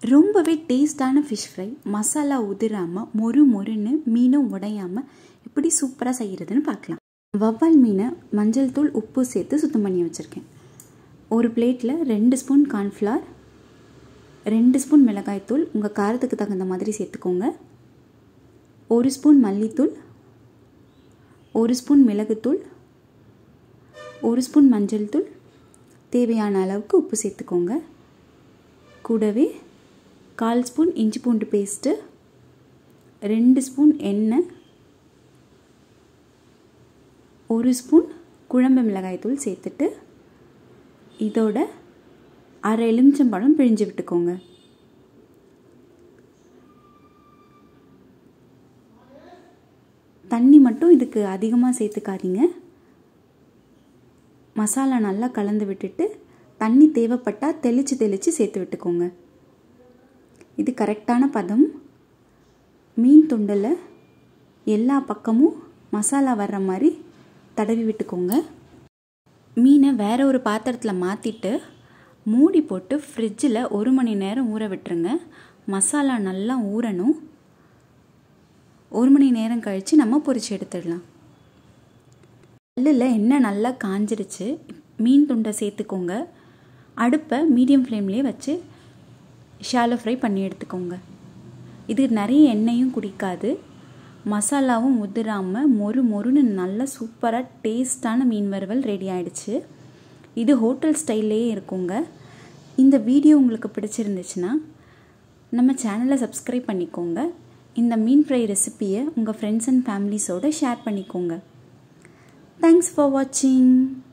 ரொம்பவே டேஸ்டான fish fry masala உதிராமல் மொறு மொறுன்னு மீனும் உடையாமல் எப்படி சூப்பராக செய்கிறதுன்னு பார்க்கலாம் வவ்வால் மீனை மஞ்சள் தூள் உப்பு சேர்த்து சுத்தம் பண்ணி வச்சுருக்கேன் ஒரு பிளேட்டில் ரெண்டு ஸ்பூன் கார்ன்ஃப்ளவர் ரெண்டு ஸ்பூன் மிளகாய்த்தூள் உங்கள் காரத்துக்கு தகுந்த மாதிரி சேர்த்துக்கோங்க ஒரு ஸ்பூன் மல்லித்தூள் ஒரு ஸ்பூன் மிளகுத்தூள் ஒரு ஸ்பூன் மஞ்சள் தூள் தேவையான அளவுக்கு உப்பு சேர்த்துக்கோங்க கூடவே கால் ஸ்பூன் இஞ்சி பூண்டு பேஸ்ட்டு ரெண்டு ஸ்பூன் எண்ணெய் ஒரு ஸ்பூன் குழம்பு மிளகாய்த்தூள் சேர்த்துட்டு இதோட அரை எலுமிச்சம்பழம் பிழிஞ்சு விட்டுக்கோங்க தண்ணி மட்டும் இதுக்கு அதிகமாக சேர்த்துக்காதீங்க மசாலா நல்லா கலந்து விட்டுட்டு தண்ணி தேவைப்பட்டால் தெளித்து தெளித்து சேர்த்து விட்டுக்கோங்க இது கரெக்டான பதம் மீன் துண்டில் எல்லா பக்கமும் மசாலா வர்ற மாதிரி தடவி விட்டுக்கோங்க மீனை வேற ஒரு பாத்திரத்தில் மாற்றிட்டு மூடி போட்டு ஃப்ரிட்ஜில் ஒரு மணி நேரம் ஊற விட்டுருங்க மசாலா நல்லா ஊறணும் ஒரு மணி நேரம் கழித்து நம்ம பொரிச்சு எடுத்துடலாம் கல்லில் எண்ணெய் நல்லா காஞ்சிருச்சு மீன் துண்டை சேர்த்துக்கோங்க அடுப்பை மீடியம் ஃப்ளேம்லேயே வச்சு ஷாலோ ஃப்ரை பண்ணி எடுத்துக்கோங்க இது நிறைய எண்ணெயும் குடிக்காது மசாலாவும் உதிராமல் மொறு மொறுன்னு நல்ல சூப்பராக டேஸ்டான மீன் வறுவல் ரெடி ஆகிடுச்சு இது ஹோட்டல் ஸ்டைல்லையே இருக்குங்க இந்த வீடியோ உங்களுக்கு பிடிச்சிருந்துச்சுன்னா நம்ம சேனலை சப்ஸ்கிரைப் பண்ணிக்கோங்க இந்த மீன் ஃப்ரை ரெசிப்பியை உங்கள் ஃப்ரெண்ட்ஸ் அண்ட் ஃபேமிலிஸோடு ஷேர் பண்ணிக்கோங்க தேங்க்ஸ் ஃபார் வாட்சிங்